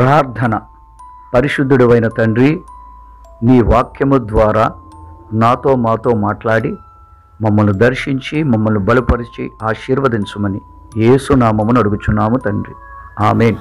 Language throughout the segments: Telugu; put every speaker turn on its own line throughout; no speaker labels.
ప్రార్థన పరిశుద్ధుడు అయిన తండ్రి నీ వాక్యము ద్వారా నాతో మాతో మాట్లాడి మమ్మల్ని దర్శించి మమ్మల్ని బలపరిచి ఆశీర్వదించమని ఏసునామమును అడుగుచున్నాము తండ్రి amen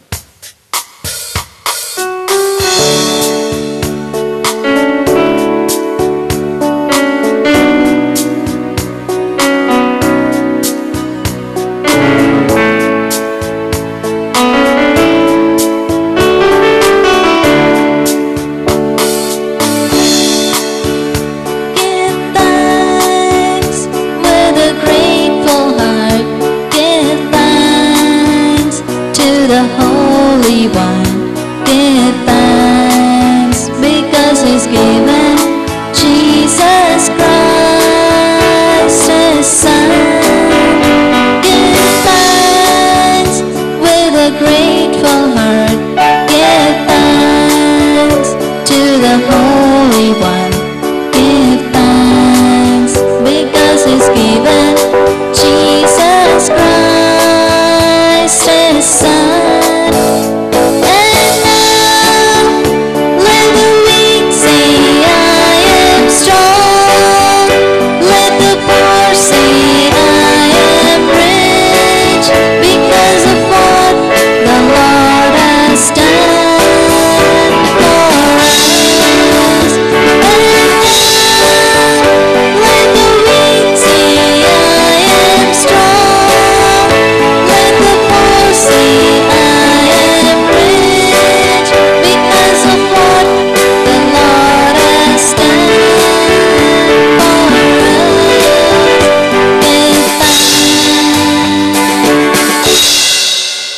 Give thanks with a grateful heart. Give thanks to the Holy One. Give thanks because He's given Jesus Christ His Son. Give thanks with a grateful heart. Give thanks to the Holy One. Give thanks because He's given Jesus Christ His Son. And now let the weak say, I am strong. Let the poor say, I am rich because of what the Lord has done for us. And now let the weak say, I am strong. Let the poor say, I am rich because of what the Lord has done for us. Give thanks.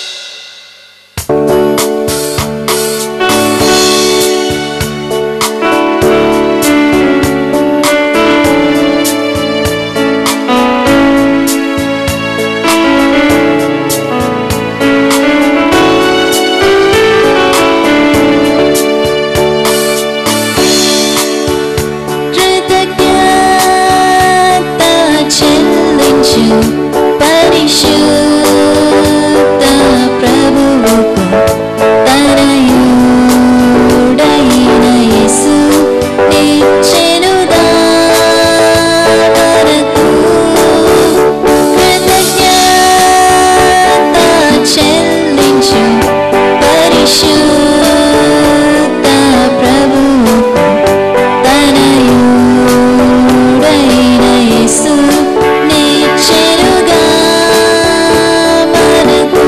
కృతజ్ఞత చెల్లించు పరిశుద్ధ ప్రభువుకు తనయుడైన యేసు నిచ్చెను దానకు కృతజ్ఞత చెల్లించు పరిశుద్ధ ప్రభువుకు తనయుడైన యేసు నిచ్చెనుగా మనకు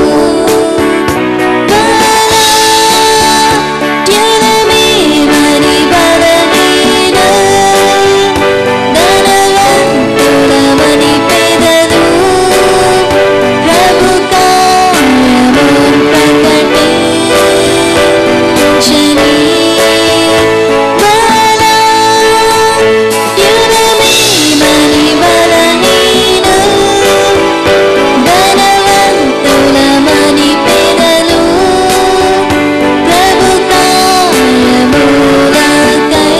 బలాఢ్యులమే మరి బలహీన ధనవంతులమని పేదలు ప్రభు కార్యమున్ ప్రకటించని బలాఢ్యులమే మరి బలహీన ధనవంతులమని పేదలు ప్రభు కార్యములకై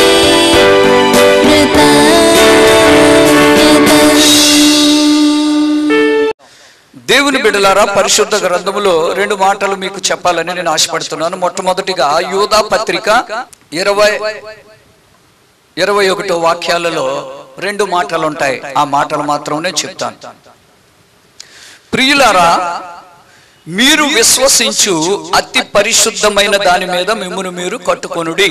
కృతజ్ఞతలు
దేవుని బిడలారా పరిశుద్ధ గ్రంథములో రెండు మాటలు మీకు చెప్పాలని నేను ఆశపడుతున్నాను మొట్టమొదటిగా యూదా పత్రిక ఇరవై ఇరవై ఒకటో వాక్యాలలో రెండు మాటలు ఉంటాయి ఆ మాటలు మాత్రం నేను చెప్తాను ప్రియులారా మీరు విశ్వసించు అతి పరిశుద్ధమైన దాని మీద మిమ్మును మీరు కట్టుకొనుడి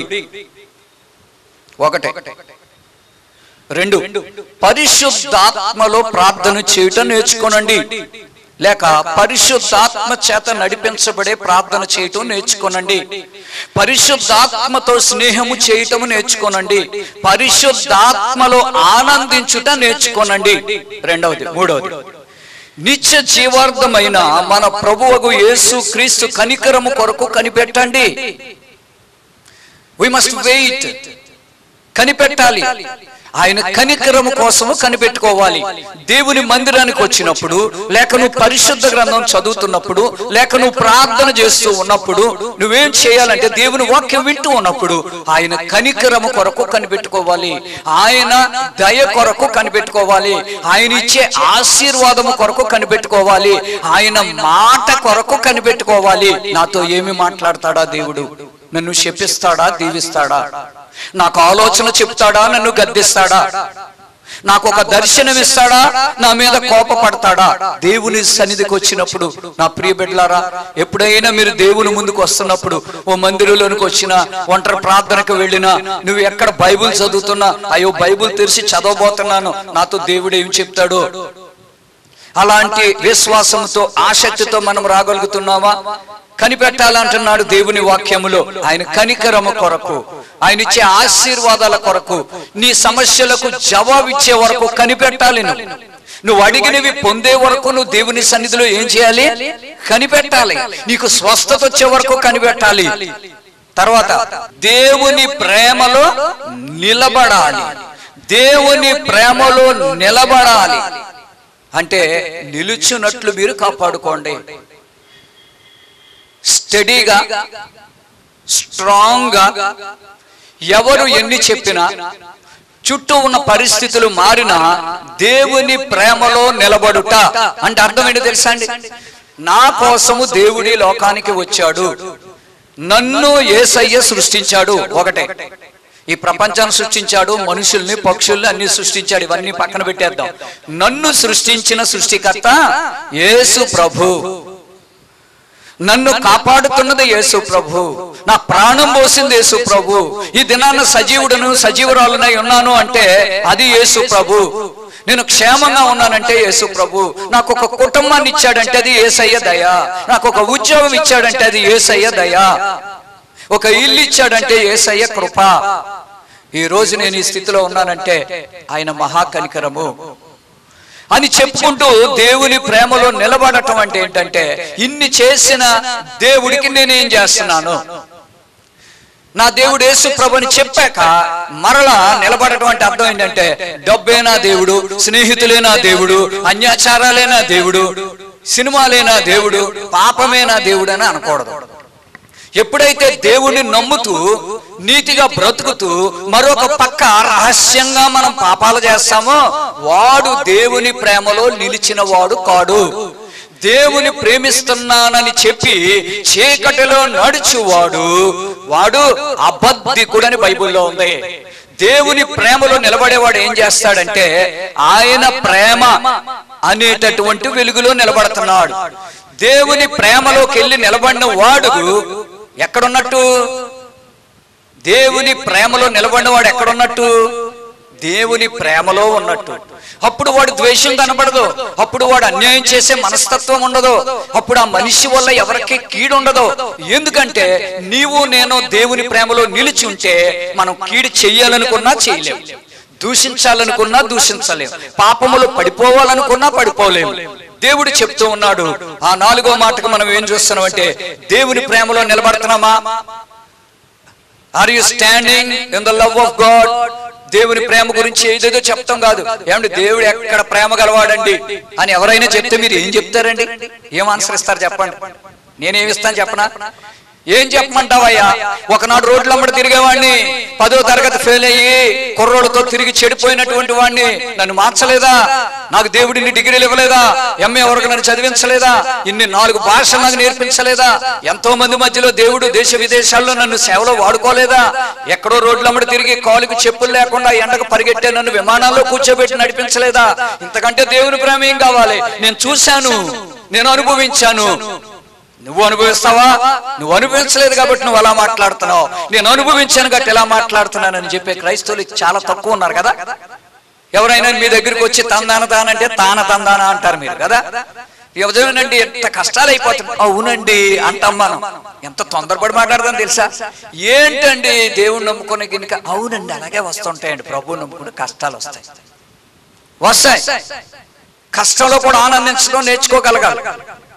ఒకటే రెండు పరిశుద్ధాత్మలో ప్రార్థన చేయటం నేర్చుకోనండి లేక పరిశుద్ధాత్మ చేత నడిపించబడే ప్రార్థన చేయటం నేర్చుకోనండి పరిశుద్ధాత్మతో స్నేహము చేయటం నేర్చుకోనండి పరిశుద్ధాత్మలో ఆనందించుట నేర్చుకోనండి రెండవది మూడవది నిత్య జీవార్థమైన మన ప్రభువగు యేసు క్రీస్తు కనికరము కొరకు కనిపెట్టండి వి మస్ట్ వెయిట్ కనిపెట్టాలి ఆయన కనికరము కోసము కనిపెట్టుకోవాలి దేవుని మందిరానికి వచ్చినప్పుడు లేక నువ్వు పరిశుద్ధ గ్రంథం చదువుతున్నప్పుడు లేక నువ్వు ప్రార్థన చేస్తూ ఉన్నప్పుడు నువ్వేం చేయాలంటే దేవుని వాక్యం వింటూ ఉన్నప్పుడు ఆయన కనికరము కొరకు కనిపెట్టుకోవాలి ఆయన దయ కొరకు కనిపెట్టుకోవాలి ఆయన ఇచ్చే ఆశీర్వాదము కొరకు కనిపెట్టుకోవాలి ఆయన మాట కొరకు కనిపెట్టుకోవాలి నాతో ఏమి మాట్లాడతాడా దేవుడు నన్ను శపిస్తాడా దీవిస్తాడా నాకు ఆలోచన చెప్తాడా నన్ను గద్దిస్తాడా నాకు ఒక దర్శనం ఇస్తాడా నా మీద కోపపడతాడా దేవుని సన్నిధికి వచ్చినప్పుడు నా ప్రియ బిడ్డలారా ఎప్పుడైనా మీరు దేవుని ముందుకు వస్తున్నప్పుడు ఓ మందిరంలోనికి వచ్చినా ఒంటరి ప్రార్థనకు వెళ్ళినా నువ్వు ఎక్కడ బైబుల్ చదువుతున్నా అయ్యో బైబుల్ తెరిచి చదవబోతున్నాను నాతో దేవుడు ఏం చెప్తాడు అలాంటి విశ్వాసంతో ఆసక్తితో మనం రాగలుగుతున్నామా కనిపెట్టాలంటున్నాడు దేవుని వాక్యములో ఆయన కనికరము కొరకు ఆయన ఇచ్చే ఆశీర్వాదాల కొరకు నీ సమస్యలకు జవాబిచ్చే వరకు కనిపెట్టాలి నువ్వు నువ్వు అడిగినవి పొందే వరకు నువ్వు దేవుని సన్నిధిలో ఏం చేయాలి కనిపెట్టాలి నీకు స్వస్థత వచ్చే వరకు కనిపెట్టాలి తర్వాత దేవుని ప్రేమలో నిలబడాలి దేవుని ప్రేమలో నిలబడాలి అంటే నిలుచున్నట్లు మీరు కాపాడుకోండి స్టడీగా స్ట్రాంగ్ గా ఎవరు ఎన్ని చెప్పినా చుట్టూ ఉన్న పరిస్థితులు మారినా దేవుని ప్రేమలో నిలబడుట అంటే అర్థం ఏంటో తెలుసా అండి నా కోసము దేవుడి లోకానికి వచ్చాడు నన్ను ఏసయ్య సృష్టించాడు ఒకటే ఈ ప్రపంచాన్ని సృష్టించాడు మనుషుల్ని పక్షుల్ని అన్ని సృష్టించాడు ఇవన్నీ పక్కన పెట్టేద్దాం నన్ను సృష్టించిన సృష్టికర్త యేసు ప్రభు నన్ను కాపాడుతున్నది యేసు ప్రభు నా ప్రాణం పోసింది యేసు ప్రభు ఈ దినాన సజీవుడను సజీవురాలునై ఉన్నాను అంటే అది యేసు ప్రభు నేను క్షేమంగా ఉన్నానంటే యేసు ప్రభు నాకు ఒక కుటుంబాన్ని ఇచ్చాడంటే అది ఏసయ్య దయ నాకు ఒక ఉద్యోగం ఇచ్చాడంటే అది ఏసయ్య దయ ఒక ఇల్లు ఇచ్చాడంటే ఏసయ్య కృప ఈ రోజు నేను ఈ స్థితిలో ఉన్నానంటే ఆయన మహాకనికరము అని చెప్పుకుంటూ దేవుని ప్రేమలో నిలబడటం అంటే ఏంటంటే ఇన్ని చేసిన దేవుడికి నేనేం చేస్తున్నాను నా దేవుడు యేసు ప్రభుని చెప్పాక మరలా నిలబడటం అంటే అర్థం ఏంటంటే డబ్బేనా దేవుడు స్నేహితులేనా దేవుడు అన్యాచారాలేనా దేవుడు సినిమాలేనా దేవుడు పాపమేనా దేవుడు అని అనకూడదు ఎప్పుడైతే దేవుణ్ణి నమ్ముతూ నీతిగా బ్రతుకుతూ మరొక పక్క రహస్యంగా మనం పాపాలు చేస్తామో వాడు దేవుని ప్రేమలో నిలిచిన వాడు కాడు దేవుని ప్రేమిస్తున్నానని చెప్పి చీకటిలో నడుచువాడు వాడు అబద్ధికుడని బైబిల్లో ఉంది దేవుని ప్రేమలో నిలబడేవాడు ఏం చేస్తాడంటే ఆయన ప్రేమ అనేటటువంటి వెలుగులో నిలబడుతున్నాడు దేవుని ప్రేమలోకి వెళ్ళి నిలబడిన వాడు ఎక్కడున్నట్టు దేవుని ప్రేమలో నిలబడిన వాడు ఎక్కడున్నట్టు దేవుని ప్రేమలో ఉన్నట్టు అప్పుడు వాడు ద్వేషం కనబడదు అప్పుడు వాడు అన్యాయం చేసే మనస్తత్వం ఉండదు అప్పుడు ఆ మనిషి వల్ల ఎవరికి కీడు ఉండదు ఎందుకంటే నీవు నేను దేవుని ప్రేమలో నిలిచి ఉంటే మనం కీడు చెయ్యాలనుకున్నా చేయలేం దూషించాలనుకున్నా దూషించలేం పాపములు పడిపోవాలనుకున్నా పడిపోలేం దేవుడు చెప్తూ ఉన్నాడు ఆ నాలుగో మాటకు మనం ఏం చూస్తున్నాం అంటే దేవుని ప్రేమలో నిలబడుతున్నామా are you standing in the love of God దేవుని ప్రేమ గురించి ఏదేదో చెప్తాం కాదు ఏమండి దేవుడు ఎక్కడ ప్రేమ గలవాడండి అని ఎవరైనా చెప్తే మీరు ఏం చెప్తారండి ఏం ఆన్సర్ ఇస్తారు చెప్పండి నేనేమిస్తాను చెప్పనా ఏం చెప్పమంటావయ్యా ఒకనాడు రోడ్లమ్మడి తిరిగేవాడిని పదో తరగతి ఫెయిల్ అయ్యి కుర్రోళ్ళతో తిరిగి చెడిపోయినటువంటి వాడిని నన్ను మార్చలేదా నాకు దేవుడిని డిగ్రీలు ఇవ్వలేదా ఎంఏ వరకు నన్ను చదివించలేదా ఇన్ని నాలుగు భాషలు నాకు నేర్పించలేదా ఎంతో మంది మధ్యలో దేవుడు దేశ విదేశాల్లో నన్ను సేవలో వాడుకోలేదా ఎక్కడో రోడ్లమ్మడి తిరిగి కాలుకి చెప్పులు లేకుండా ఎండకు పరిగెట్టే నన్ను విమానాల్లో కూర్చోబెట్టి నడిపించలేదా ఇంతకంటే దేవుని ప్రేమ ఏం కావాలి నేను చూశాను నేను అనుభవించాను నువ్వు అనుభవిస్తావా నువ్వు అనుభవించలేదు కాబట్టి నువ్వు అలా మాట్లాడుతున్నావు నేను అనుభవించాను కాబట్టి ఎలా మాట్లాడుతున్నానని చెప్పే క్రైస్తవులు చాలా తక్కువ ఉన్నారు కదా ఎవరైనా మీ దగ్గరికి వచ్చి తందాన తానంటే తాన తందాన అంటారు మీరు కదా ఎవరేనండి ఎంత కష్టాలు అయిపోతుంది అవునండి అంటాం మనం ఎంత తొందరపడి మాట్లాడదాం తెలుసా ఏంటండి దేవుణ్ణి నమ్ముకునే గినక అవునండి అలాగే వస్తుంటాయండి ప్రభువు నమ్ముకుంటే కష్టాలు వస్తాయి వస్తాయి కష్టంలో కూడా ఆనందించడం నేర్చుకోగలగాలి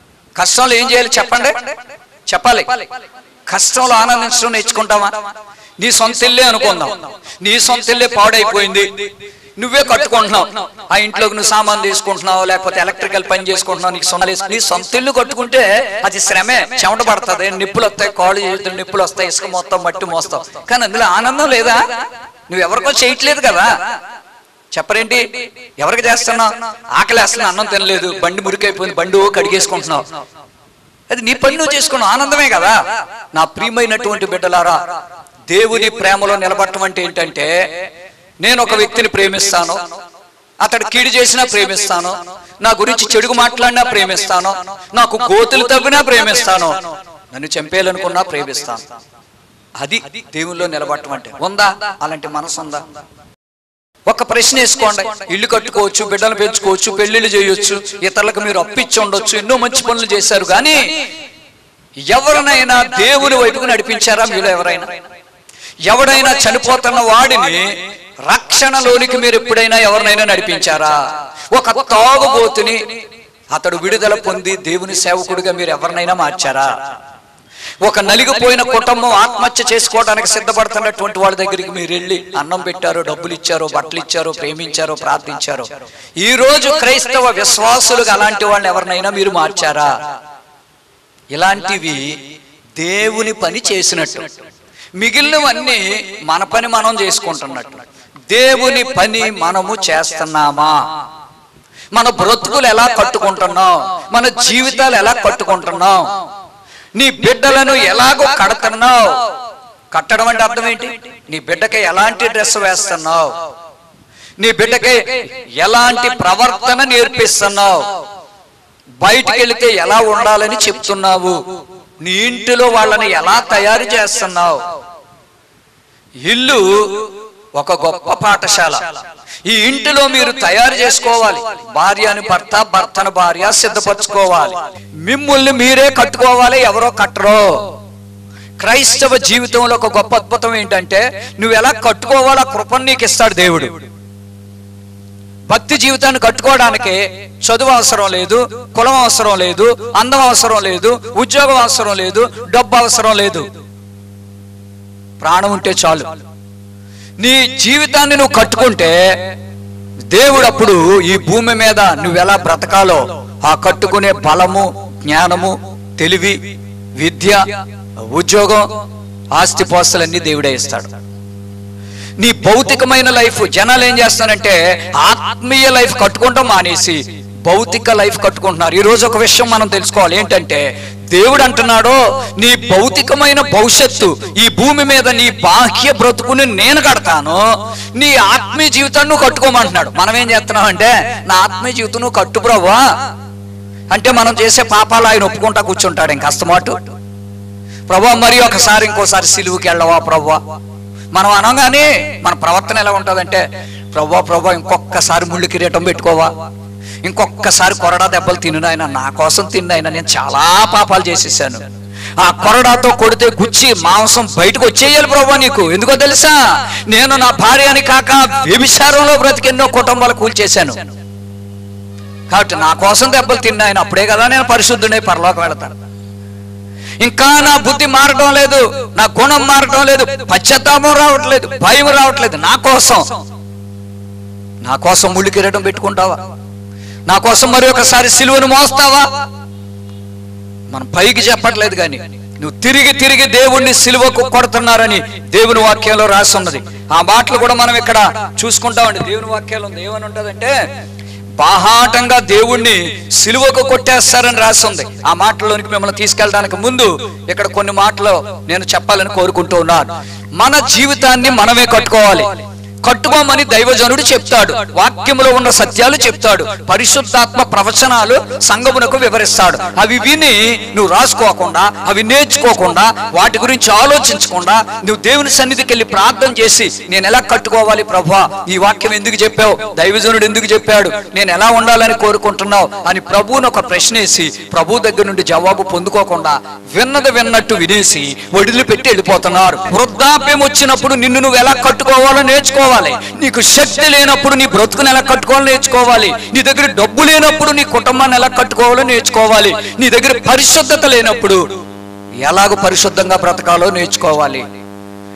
కష్టంలో ఏం చేయాలి చెప్పండి చెప్పాలి కష్టంలో ఆనందించడం నేర్చుకుంటామా నీ సొంత ఇల్లే అనుకుందాం నీ సొంత ఇల్లే పాడైపోయింది నువ్వే కట్టుకుంటున్నావు ఆ ఇంట్లోకి నువ్వు సామాన్ తీసుకుంటున్నావు లేకపోతే ఎలక్ట్రికల్ పని చేసుకుంటున్నావు నీకు సొంత నీ సొంత ఇల్లు కట్టుకుంటే అది శ్రమే చెమట పడుతుంది నిప్పులు వస్తాయి కాళ్ళు చేతులు నిప్పులు వస్తాయి ఇసుక మొత్తం మట్టి మోస్తావు కానీ అందులో ఆనందం లేదా నువ్వు ఎవరికో చేయట్లేదు కదా చెప్పరేంటి ఎవరికి చేస్తున్నావు ఆకలి వేస్తున్నా అన్నం తినలేదు బండి మురికైపోయింది బండి ఓ కడిగేసుకుంటున్నావు అది నీ పని నువ్వు చేసుకున్నావు ఆనందమే కదా నా ప్రియమైనటువంటి బిడ్డలారా దేవుని ప్రేమలో నిలబడటం అంటే ఏంటంటే నేను ఒక వ్యక్తిని ప్రేమిస్తాను అతడు కీడు చేసినా ప్రేమిస్తాను నా గురించి చెడుగు మాట్లాడినా ప్రేమిస్తాను నాకు గోతులు తవ్వినా ప్రేమిస్తాను నన్ను చంపేయాలనుకున్నా ప్రేమిస్తాను అది దేవుల్లో నిలబడటం అంటే ఉందా అలాంటి మనసు ఉందా ఒక ప్రశ్న వేసుకోండి ఇల్లు కట్టుకోవచ్చు బిడ్డలు పెంచుకోవచ్చు పెళ్లిళ్ళు చేయొచ్చు ఇతరులకు మీరు అప్పిచ్చి ఉండొచ్చు ఎన్నో మంచి పనులు చేశారు కానీ ఎవరినైనా దేవుని వైపుకు నడిపించారా మీలో ఎవరైనా ఎవడైనా చనిపోతున్న వాడిని రక్షణలోనికి మీరు ఎప్పుడైనా ఎవరినైనా నడిపించారా ఒక తాగుబోతుని అతడు విడుదల పొంది దేవుని సేవకుడిగా మీరు ఎవరినైనా మార్చారా ఒక నలిగిపోయిన కుటుంబం ఆత్మహత్య చేసుకోవడానికి సిద్ధపడుతున్నటువంటి వాళ్ళ దగ్గరికి మీరు వెళ్ళి అన్నం పెట్టారు డబ్బులు ఇచ్చారు బట్టలు ఇచ్చారు ప్రేమించారు ప్రార్థించారు ఈ రోజు క్రైస్తవ విశ్వాసులుగా అలాంటి వాళ్ళని ఎవరినైనా మీరు మార్చారా ఇలాంటివి దేవుని పని చేసినట్టు మిగిలినవన్నీ మన పని మనం చేసుకుంటున్నట్టు దేవుని పని మనము చేస్తున్నామా మన బ్రతుకులు ఎలా కట్టుకుంటున్నాం మన జీవితాలు ఎలా కట్టుకుంటున్నాం నీ బిడ్డలను ఎలాగో కడుతున్నావు కట్టడం అంటే అర్థం ఏంటి నీ బిడ్డకి ఎలాంటి డ్రెస్ వేస్తున్నావు నీ బిడ్డకి ఎలాంటి ప్రవర్తన నేర్పిస్తున్నావు బయటికి వెళితే ఎలా ఉండాలని చెప్తున్నావు నీ ఇంటిలో వాళ్ళని ఎలా తయారు చేస్తున్నావు ఇల్లు ఒక గొప్ప పాఠశాల ఈ ఇంటిలో మీరు తయారు చేసుకోవాలి భార్యని భర్త భర్తను భార్య సిద్ధపరచుకోవాలి మిమ్మల్ని మీరే కట్టుకోవాలి ఎవరో కట్టరో క్రైస్తవ జీవితంలో ఒక గొప్ప అద్భుతం ఏంటంటే నువ్వు ఎలా కట్టుకోవాలో ఆ కృపను నీకు ఇస్తాడు దేవుడు భక్తి జీవితాన్ని కట్టుకోవడానికి చదువు అవసరం లేదు కులం అవసరం లేదు అందం అవసరం లేదు ఉద్యోగం అవసరం లేదు డబ్బు అవసరం లేదు ప్రాణం ఉంటే చాలు నీ జీవితాన్ని నువ్వు కట్టుకుంటే దేవుడు అప్పుడు ఈ భూమి మీద నువ్వెలా బ్రతకాలో ఆ కట్టుకునే బలము జ్ఞానము తెలివి విద్య ఉద్యోగం ఆస్తి పోస్తలన్నీ దేవుడే ఇస్తాడు నీ భౌతికమైన లైఫ్ జనాలు ఏం చేస్తారంటే ఆత్మీయ లైఫ్ కట్టుకుంటాం మానేసి భౌతిక లైఫ్ కట్టుకుంటున్నారు ఈ రోజు ఒక విషయం మనం తెలుసుకోవాలి ఏంటంటే దేవుడు అంటున్నాడు నీ భౌతికమైన భవిష్యత్తు ఈ భూమి మీద నీ బాహ్య బ్రతుకుని నేను కడతాను నీ ఆత్మీయ జీవితాన్ని నువ్వు కట్టుకోమంటున్నాడు మనం ఏం చేస్తున్నాం అంటే నా ఆత్మీయ జీవితం నువ్వు కట్టు బ్రవ్వా అంటే మనం చేసే పాపాలు ఆయన ఒప్పుకుంటా కూర్చుంటాడు ఇంక అస్తమాటు ప్రభా మరి ఒకసారి ఇంకోసారి సిలువుకి వెళ్ళవా ప్రభా మనం అనగానే మన ప్రవర్తన ఎలా ఉంటుందంటే ప్రభా ప్రభా ఇంకొకసారి ముళ్ళు కిరీటం పెట్టుకోవా ఇంకొకసారి కొరడా దెబ్బలు తిన్నాయన నా కోసం తిన్నాయన నేను చాలా పాపాలు చేసేసాను ఆ కొరడాతో కొడితే గుచ్చి మాంసం బయటకు వచ్చేయాలి ప్రభా నీకు ఎందుకో తెలుసా నేను నా భార్యని కాక వ్యభిచారంలో బ్రతికెన్నో కుటుంబాలు కూల్చేశాను కాబట్టి నా కోసం దెబ్బలు తిన్నాయన అప్పుడే కదా నేను పరిశుద్ధుడై పరలోకి వెళతాను ఇంకా నా బుద్ధి మారటం లేదు నా గుణం మారటం లేదు పశ్చాత్తాపం రావట్లేదు భయం రావట్లేదు నా కోసం నా కోసం ముళ్ళు కిరీటం పెట్టుకుంటావా నా కోసం మరి ఒకసారి సిలువను మోస్తావా మనం పైకి చెప్పట్లేదు కానీ నువ్వు తిరిగి తిరిగి దేవుణ్ణి సిలువకు కొడుతున్నారని దేవుని వాక్యంలో రాసి ఉన్నది ఆ మాటలు కూడా మనం ఇక్కడ చూసుకుంటామండి దేవుని వాక్యాలు ఉంది ఏమని ఉంటదంటే బాహాటంగా దేవుణ్ణి సిలువకు కొట్టేస్తారని రాసి ఉంది ఆ మాటల్లోనికి మిమ్మల్ని తీసుకెళ్ళడానికి ముందు ఇక్కడ కొన్ని మాటలు నేను చెప్పాలని కోరుకుంటూ ఉన్నాను మన జీవితాన్ని మనమే కట్టుకోవాలి కట్టుకోమని దైవజనుడు చెప్తాడు వాక్యములో ఉన్న సత్యాలు చెప్తాడు పరిశుద్ధాత్మ ప్రవచనాలు సంగమునకు వివరిస్తాడు అవి విని నువ్వు రాసుకోకుండా అవి నేర్చుకోకుండా వాటి గురించి ఆలోచించకుండా నువ్వు దేవుని సన్నిధికి వెళ్ళి ప్రార్థన చేసి నేను ఎలా కట్టుకోవాలి ప్రభా ఈ వాక్యం ఎందుకు చెప్పావు దైవజనుడు ఎందుకు చెప్పాడు నేను ఎలా ఉండాలని కోరుకుంటున్నావు అని ప్రభువును ఒక ప్రశ్న వేసి ప్రభు దగ్గర నుండి జవాబు పొందుకోకుండా విన్నది విన్నట్టు వినేసి వదిలిపెట్టి వెళ్ళిపోతున్నారు వృద్ధాప్యం వచ్చినప్పుడు నిన్ను నువ్వు ఎలా కట్టుకోవాలో నేర్చుకోవాలి నీకు శక్తి లేనప్పుడు నీ బ్రతుకుని ఎలా కట్టుకోవాలో నేర్చుకోవాలి నీ దగ్గర డబ్బు లేనప్పుడు నీ కుటుంబాన్ని ఎలా కట్టుకోవాలో నేర్చుకోవాలి నీ దగ్గర పరిశుద్ధత లేనప్పుడు ఎలాగో పరిశుద్ధంగా బ్రతకాలో నేర్చుకోవాలి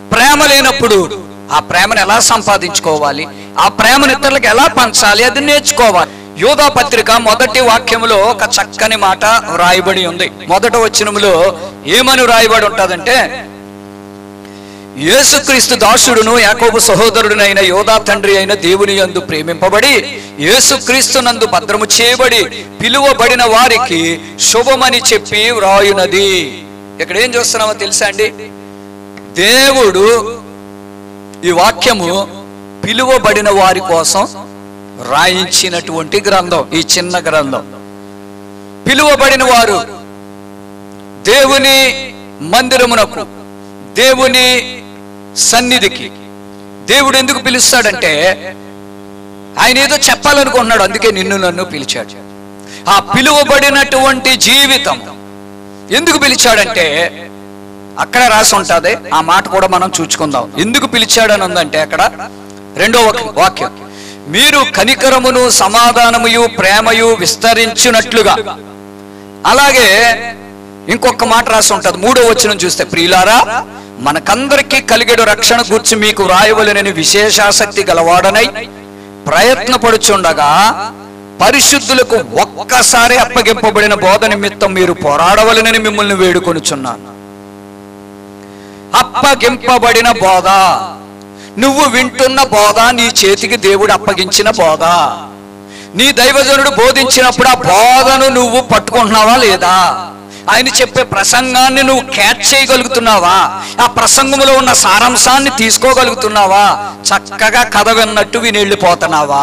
ప్రేమ లేనప్పుడు ఆ ప్రేమను ఎలా సంపాదించుకోవాలి ఆ ప్రేమను ఇతరులకు ఎలా పంచాలి అది నేర్చుకోవాలి యోధా పత్రిక మొదటి వాక్యములో ఒక చక్కని మాట వ్రాయబడి ఉంది మొదట వచనములో ఏమని వ్రాయబడి ఉంటుందంటే యేసుక్రీస్తు దాసుడును యాకోబు సహోదరుడునైన యోధా తండ్రి అయిన దేవుని యందు ప్రేమింపబడి యేసుక్రీస్తు నందు భద్రము చేయబడి పిలువబడిన వారికి శుభమని చెప్పి వ్రాయునది ఇక్కడ ఏం చూస్తున్నామో తెలుసా అండి దేవుడు ఈ వాక్యము పిలువబడిన వారి కోసం రాయించినటువంటి గ్రంథం ఈ చిన్న గ్రంథం పిలువబడిన వారు దేవుని మందిరమునకు దేవుని సన్నిధికి దేవుడు ఎందుకు పిలుస్తాడంటే ఆయన ఏదో చెప్పాలనుకుంటున్నాడు అందుకే నిన్ను నన్ను పిలిచాడు ఆ పిలువబడినటువంటి జీవితం ఎందుకు పిలిచాడంటే అక్కడ రాసి ఉంటుంది ఆ మాట కూడా మనం చూచుకుందాం ఎందుకు పిలిచాడని ఉందంటే అక్కడ రెండో వాక్యం- వాక్యం మీరు కనికరమును సమాధానముయు ప్రేమయు విస్తరించినట్లుగా అలాగే ఇంకొక మాట రాసి ఉంటుంది మూడో వచనం చూస్తే ప్రియులారా మనకందరికీ కలిగేడు రక్షణ గూర్చి మీకు వ్రాయవలనని విశేషాసక్తి గలవాడనై ప్రయత్నపడుచుండగా పరిశుద్ధులకు ఒక్కసారి అప్పగింపబడిన బోధ నిమిత్తం మీరు పోరాడవలనని మిమ్మల్ని వేడుకొనుచున్నాను అప్పగింపబడిన బోధ నువ్వు వింటున్న బోధ నీ చేతికి దేవుడు అప్పగించిన బోధ నీ దైవజనుడు బోధించినప్పుడు ఆ బోధను నువ్వు పట్టుకుంటున్నావా లేదా ఆయన చెప్పే ప్రసంగాన్ని నువ్వు క్యాచ్ చేయగలుగుతున్నావా ఆ ప్రసంగంలో ఉన్న సారాంశాన్ని తీసుకోగలుగుతున్నావా చక్కగా కథ విన్నట్టు విని వెళ్ళిపోతున్నావా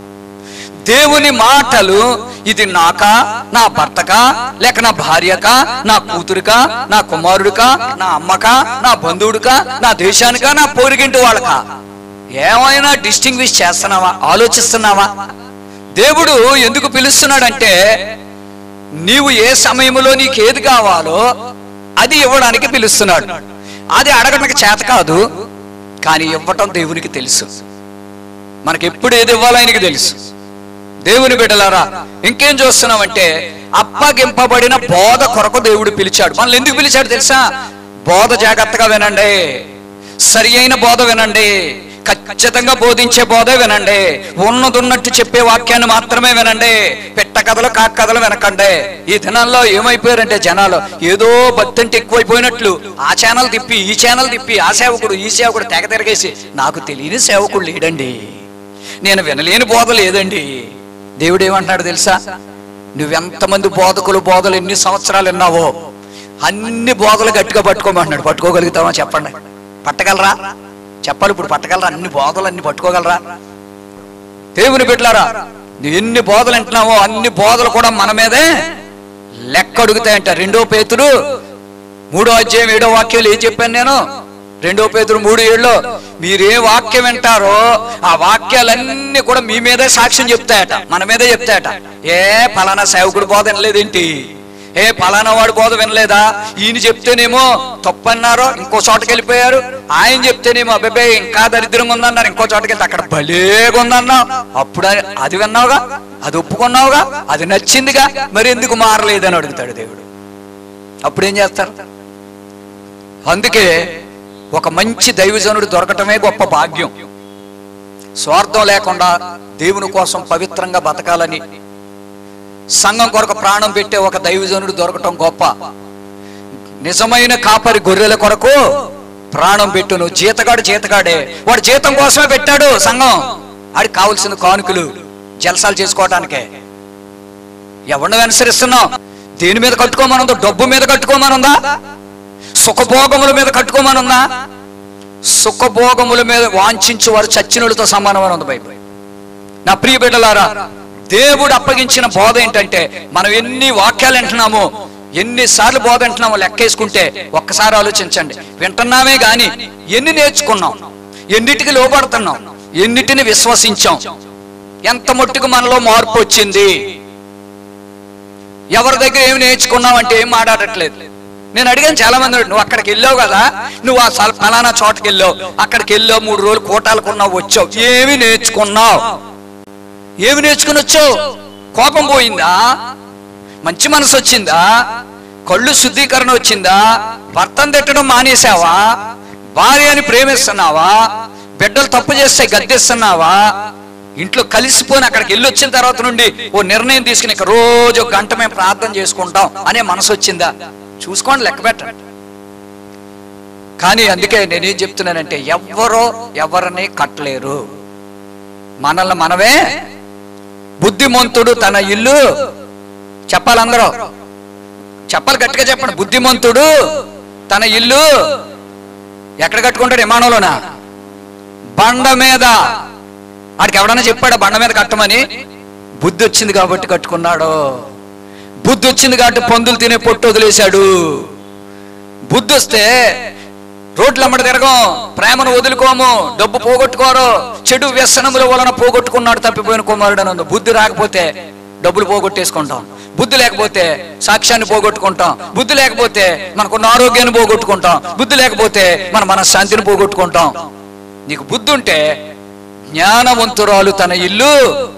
దేవుని మాటలు ఇది నాకా నా భర్తకా లేక నా భార్యకా నా కూతురుకా నా కుమారుడికా నా అమ్మకా నా బంధువుడికా నా దేశానికా నా పొరిగింటి వాళ్ళకా ఏమైనా డిస్టింగ్విష్ చేస్తున్నావా ఆలోచిస్తున్నావా దేవుడు ఎందుకు పిలుస్తున్నాడంటే నీవు ఏ సమయంలో నీకు ఏది కావాలో అది ఇవ్వడానికి పిలుస్తున్నాడు అది అడగడానికి చేత కాదు కానీ ఇవ్వటం దేవునికి తెలుసు మనకి ఎప్పుడు ఏది ఇవ్వాలో ఆయనకి తెలుసు దేవుని బిడ్డలారా ఇంకేం చూస్తున్నామంటే అప్పగింపబడిన బోధ కొరకు దేవుడు పిలిచాడు మనల్ని ఎందుకు పిలిచాడు తెలుసా బోధ జాగ్రత్తగా వినండి సరి అయిన బోధ వినండి ఖచ్చితంగా బోధించే బోధే వినండి ఉన్నదున్నట్టు చెప్పే వాక్యాన్ని మాత్రమే వినండి పెట్ట కథలు కాక కథలు వినకండి ఈ దినాల్లో ఏమైపోయారంటే జనాలు ఏదో భక్తి అంటే ఎక్కువైపోయినట్లు ఆ ఛానల్ తిప్పి ఈ ఛానల్ తిప్పి ఆ సేవకుడు ఈ సేవకుడు తెగ తిరగేసి నాకు తెలియని సేవకుడు లేడండి నేను వినలేని బోధ లేదండి దేవుడు ఏమంటున్నాడు తెలుసా నువ్వెంతమంది బోధకులు బోధలు ఎన్ని సంవత్సరాలు విన్నావో అన్ని బోధలు గట్టిగా పట్టుకోమంటున్నాడు పట్టుకోగలుగుతావా చెప్పండి పట్టగలరా చెప్పాలి ఇప్పుడు పట్టగలరా అన్ని బోధలు అన్ని పట్టుకోగలరా దేవుని బిడ్డలారా నువ్వు ఎన్ని బోధలు వింటున్నావో అన్ని బోధలు కూడా మన మీదే లెక్క అడుగుతాయంట రెండో పేతురు మూడో అధ్యాయం ఏడో వాక్యాలు ఏం చెప్పాను నేను రెండో పేతురు మూడు ఏళ్ళలో మీరు ఏ వాక్యం వింటారో ఆ వాక్యాలన్నీ కూడా మీ మీదే సాక్ష్యం చెప్తాయట మన మీదే చెప్తాయట ఏ ఫలానా సేవకుడు బోధ వినలేదేంటి ఏ ఫలానా వాడు బోధ వినలేదా ఈయన చెప్తేనేమో తప్పన్నారో ఇంకో చోటకి వెళ్ళిపోయారు ఆయన చెప్తేనేమో అబ్బాయి ఇంకా దరిద్రంగా ఉందన్నారు ఇంకో చోటకి వెళ్తే అక్కడ భలేగా ఉందన్నావు అప్పుడు అది- అది విన్నావుగా అది ఒప్పుకున్నావుగా అది నచ్చిందిగా మరి ఎందుకు మారలేదని అడుగుతాడు దేవుడు అప్పుడు ఏం చేస్తారు అందుకే ఒక మంచి దైవజనుడు దొరకటమే గొప్ప భాగ్యం స్వార్థం లేకుండా దేవుని కోసం పవిత్రంగా బతకాలని సంఘం కొరకు ప్రాణం పెట్టే ఒక దైవజనుడు దొరకటం గొప్ప నిజమైన కాపరి గొర్రెల కొరకు ప్రాణం పెట్టును జీతగాడు జీతగాడే వాడు జీతం కోసమే పెట్టాడు సంఘం ఆడికి కావలసిన కానుకలు జలసాలు చేసుకోవటానికే ఎవరిని అనుసరిస్తున్నాం దేని మీద కట్టుకోమనుందో డబ్బు మీద కట్టుకోమనుందా సుఖభోగముల మీద కట్టుకోమనుందా సుఖభోగముల మీద వాంఛించు వారు చచ్చినోళ్ళతో సమానమని ఉంది బైబిల్ నా ప్రియ బిడ్డలారా దేవుడు అప్పగించిన బోధ ఏంటంటే మనం ఎన్ని వాక్యాలు వింటున్నామో ఎన్నిసార్లు బోధ వింటున్నామో లెక్కేసుకుంటే ఒక్కసారి ఆలోచించండి వింటున్నామే గాని ఎన్ని నేర్చుకున్నాం ఎన్నిటికి లోపడుతున్నాం ఎన్నిటిని విశ్వసించాం ఎంత మట్టుకు మనలో మార్పు వచ్చింది ఎవరి దగ్గర ఏమి నేర్చుకున్నావు అంటే ఏం మాట్లాడట్లేదు నేను అడిగాను చాలా మంది నువ్వు అక్కడికి వెళ్ళావు కదా నువ్వు ఆ సల- ఫలానా చోటకి వెళ్ళావు అక్కడికి వెళ్ళావు మూడు రోజులు కోటాలకున్నావు వచ్చావు ఏమి నేర్చుకున్నావు ఏమి నేర్చుకుని వచ్చావు కోపం పోయిందా మంచి మనసు వచ్చిందా కళ్ళు శుద్ధీకరణ వచ్చిందా భర్తను తిట్టడం మానేశావా భార్యని ప్రేమిస్తున్నావా బిడ్డలు తప్పు చేస్తే గద్దెస్తున్నావా ఇంట్లో కలిసిపోయిన అక్కడికి వెళ్ళి వచ్చిన తర్వాత నుండి ఓ నిర్ణయం తీసుకుని ఇక రోజు ఒక గంట మేము ప్రార్థన చేసుకుంటాం అనే మనసు వచ్చిందా చూసుకోండి లెక్క పెట్టండి కానీ అందుకే నేనేం చెప్తున్నానంటే ఎవ్వరో ఎవరిని కట్టలేరు మనల్ని మనమే బుద్ధిమంతుడు తన ఇల్లు చెప్పాలి అందరూ చెప్పాలి గట్టిగా చెప్పండి బుద్ధిమంతుడు తన ఇల్లు ఎక్కడ కట్టుకుంటాడు విమానంలోనా బండ మీద ఆడికి ఎవడన్నా చెప్పాడా బండ మీద కట్టమని బుద్ధి వచ్చింది కాబట్టి కట్టుకున్నాడు బుద్ధి వచ్చింది కాబట్టి పందులు తినే పొట్టు వదిలేశాడు బుద్ధి వస్తే రోడ్ల అమ్మడి తిరగం ప్రేమను వదులుకోము డబ్బు పోగొట్టుకోరు చెడు వ్యసనముల వలన పోగొట్టుకున్నాడు తప్పిపోయిన కుమారుడు అని ఉంది బుద్ధి రాకపోతే డబ్బులు పోగొట్టేసుకుంటాం బుద్ధి లేకపోతే సాక్ష్యాన్ని పోగొట్టుకుంటాం బుద్ధి లేకపోతే మనకున్న ఆరోగ్యాన్ని పోగొట్టుకుంటాం బుద్ధి లేకపోతే మన మనశ్శాంతిని పోగొట్టుకుంటాం నీకు బుద్ధి ఉంటే జ్ఞానవంతురాలు తన ఇల్లు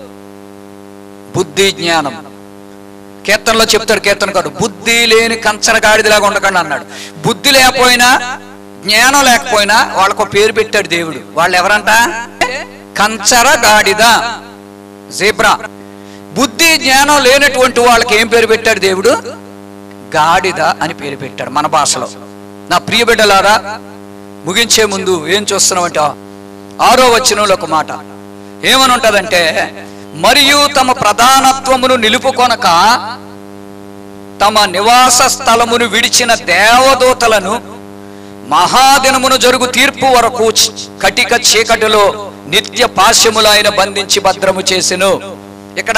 బుద్ధి జ్ఞానం కీర్తనలో చెప్తాడు కీర్తనకాడు బుద్ధి లేని కంచర గాడిదలాగా ఉండకండి అన్నాడు బుద్ధి లేకపోయినా జ్ఞానం లేకపోయినా వాళ్ళకు పేరు పెట్టాడు దేవుడు వాళ్ళు ఎవరంట కంచర గాడిద జీబ్రా బుద్ధి జ్ఞానం లేనటువంటి వాళ్ళకి ఏం పేరు పెట్టాడు దేవుడు గాడిద అని పేరు పెట్టాడు మన భాషలో నా ప్రియ బిడ్డలారా ముగించే ముందు ఏం చూస్తున్నామంటే ఆరో వచనంలో ఒక మాట ఏమని ఉంటదంటే మరియు తమ ప్రధానత్వమును నిలుపుకొనక తమ నివాస స్థలమును విడిచిన దేవదూతలను మహాదినమును జరుగు తీర్పు వరకు చ- కటిక చీకటిలో నిత్య పాశ్యములు ఆయన బంధించి భద్రము చేసెను ఇక్కడ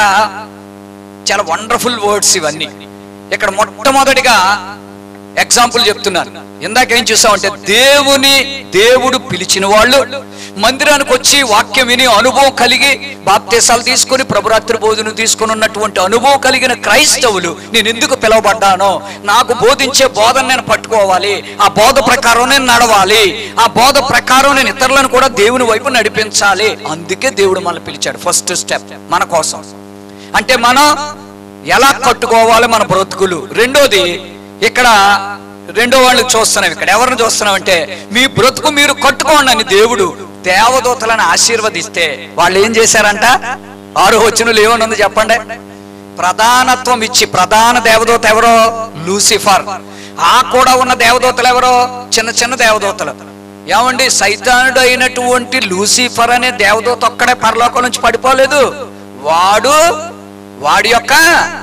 చాలా వండర్ఫుల్ వర్డ్స్ ఇవన్నీ ఇక్కడ మొట్టమొదటిగా ఎగ్జాంపుల్ చెప్తున్నాను ఇందాక ఏం చూసామంటే దేవుని దేవుడు పిలిచిన వాళ్ళు మందిరానికి వచ్చి వాక్యం విని అనుభవం కలిగి బాప్తీసాలు తీసుకొని ప్రభురాత్రి బోధన తీసుకొని ఉన్నటువంటి అనుభవం కలిగిన క్రైస్తవులు నేను ఎందుకు పిలువబడ్డానో నాకు బోధించే బోధన నేను పట్టుకోవాలి ఆ బోధ ప్రకారం నేను నడవాలి ఆ బోధ ప్రకారం నేను ఇతరులను కూడా దేవుని వైపు నడిపించాలి అందుకే దేవుడు మనల్ని పిలిచాడు ఫస్ట్ స్టెప్ మన కోసం అంటే మనం ఎలా కట్టుకోవాలి మన బ్రతుకులు రెండోది ఇక్కడ రెండో వాళ్ళు చూస్తున్నాం ఇక్కడ ఎవరిని చూస్తున్నాం అంటే మీ బ్రతుకు మీరు కట్టుకోండి అని దేవుడు దేవదూతలను ఆశీర్వదిస్తే వాళ్ళు ఏం చేశారంట ఆరు వచ్చిన ఏమనుంది చెప్పండి ప్రధానత్వం ఇచ్చి ప్రధాన దేవదూత ఎవరో లూసిఫర్ ఆ కూడా ఉన్న దేవదూతలు ఎవరో చిన్న చిన్న దేవదూతలు ఏమండి సైతానుడు అయినటువంటి లూసిఫర్ అనే దేవదూత ఒక్కడే పరలోకం నుంచి పడిపోలేదు వాడు వాడి యొక్క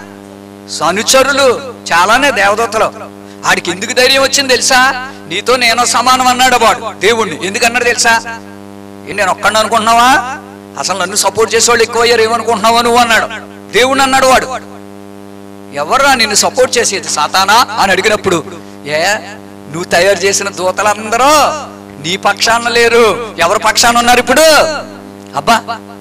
సనుచరులు చాలానే దేవదూతలు ఆడికి ఎందుకు ధైర్యం వచ్చింది తెలుసా నీతో నేను సమానం అన్నాడు వాడు దేవుణ్ణి ఎందుకన్నాడు తెలుసా ఏ నేను ఒక్కడిని అనుకుంటున్నావా అసలు నన్ను సపోర్ట్ చేసేవాళ్ళు ఎక్కువ అయ్యారు ఏమనుకుంటున్నావా నువ్వు అన్నాడు దేవుణ్ణి అన్నాడు వాడు ఎవర్రా నిన్ను సపోర్ట్ చేసేది సాతానా అని అడిగినప్పుడు ఏ నువ్వు తయారు చేసిన దూతలందరూ నీ పక్షాన లేరు ఎవరి పక్షాన ఉన్నారు ఇప్పుడు అబ్బా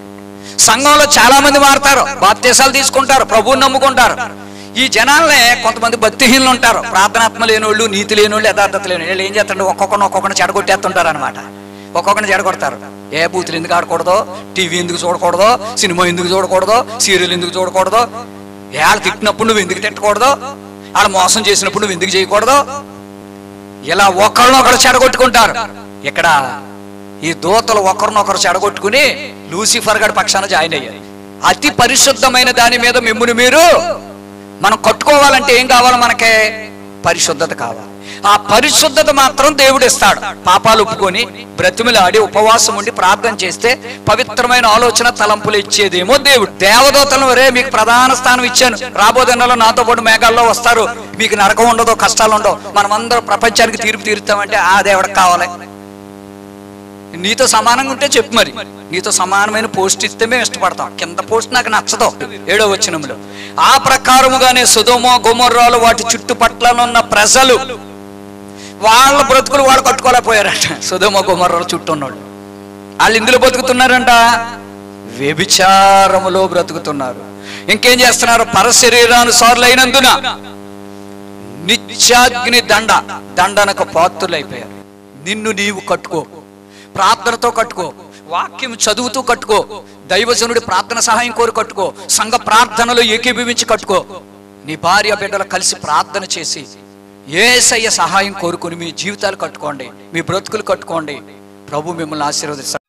సంఘంలో చాలా మంది మారుతారు బాప్తీసాలు తీసుకుంటారు ప్రభువుని నమ్ముకుంటారు ఈ జనాలనే కొంతమంది భక్తిహీనులు ఉంటారు ప్రార్థనాత్మ లేని వాళ్ళు నీతి లేని వాళ్ళు యథార్థత లేని వాళ్ళు ఏం చేస్తారు ఒక్కొక్కరిని ఒక్కొక్కరిని చెడగొట్టేస్తుంటారు అనమాట ఒక్కొక్కరిని చెడగొడతారు ఏ బూతులు ఎందుకు ఆడకూడదు టీవీ ఎందుకు చూడకూడదు సినిమా ఎందుకు చూడకూడదు సీరియల్ ఎందుకు చూడకూడదు ఏళ్ళు తిట్టినప్పుడు నువ్వు ఎందుకు తిట్టకూడదు వాళ్ళు మోసం చేసినప్పుడు నువ్వు ఎందుకు చేయకూడదు ఇలా ఒకరినొకరు చెడగొట్టుకుంటారు ఇక్కడ ఈ దూతలు ఒకరినొకరు చెడగొట్టుకుని లూసిఫర్ గడి పక్షాన జాయిన్ అయ్యారు అతి పరిశుద్ధమైన దాని మీద మిమ్ముని మీరు మనం కట్టుకోవాలంటే ఏం కావాలి మనకే పరిశుద్ధత కావాలి ఆ పరిశుద్ధత మాత్రం దేవుడు ఇస్తాడు పాపాలు ఒప్పుకొని బ్రతిమిలాడి ఉపవాసం ఉండి ప్రార్థన చేస్తే పవిత్రమైన ఆలోచన తలంపులు ఇచ్చేదేమో దేవుడు దేవదూతలను వరే మీకు ప్రధాన స్థానం ఇచ్చాను రాబోదన్నలో నాతో పాటు మేఘాల్లో వస్తారు మీకు నరకం ఉండదు కష్టాలు ఉండవు మనమందరం ప్రపంచానికి తీర్పు తీరుతామంటే ఆ దేవుడికి కావాలి నీతో సమానంగా ఉంటే చెప్పు మరి నీతో సమానమైన పోస్ట్ ఇస్తే మేము ఇష్టపడతాం కింద పోస్ట్ నాకు నచ్చదు ఏడో వచ్చినములో ఆ ప్రకారముగానే సుధోమో గుమర్రాలు వాటి చుట్టుపట్ల ఉన్న ప్రజలు వాళ్ళ బ్రతుకులు వాళ్ళు కట్టుకోలేకపోయారట సుధోమో గుమర్రాలు చుట్టూ ఉన్నోళ్ళు వాళ్ళు ఇందులో బతుకుతున్నారంట వ్యభిచారములో బ్రతుకుతున్నారు ఇంకేం చేస్తున్నారు పరశరీరానుసారులైనందున నిత్యాగ్ని దండ దండనకు పాత్రులైపోయారు నిన్ను నీవు కట్టుకో ప్రార్థనతో కట్టుకో వాక్యం చదువుతూ కట్టుకో దైవజనుడి ప్రార్థన సహాయం కోరి కట్టుకో సంఘ ప్రార్థనలో ఏకీభవించి కట్టుకో నీ భార్య బిడ్డలు కలిసి ప్రార్థన చేసి ఏసయ్య సహాయం కోరుకుని మీ జీవితాలు కట్టుకోండి మీ బ్రతుకులు కట్టుకోండి ప్రభు మిమ్మల్ని ఆశీర్వదిస్తాడు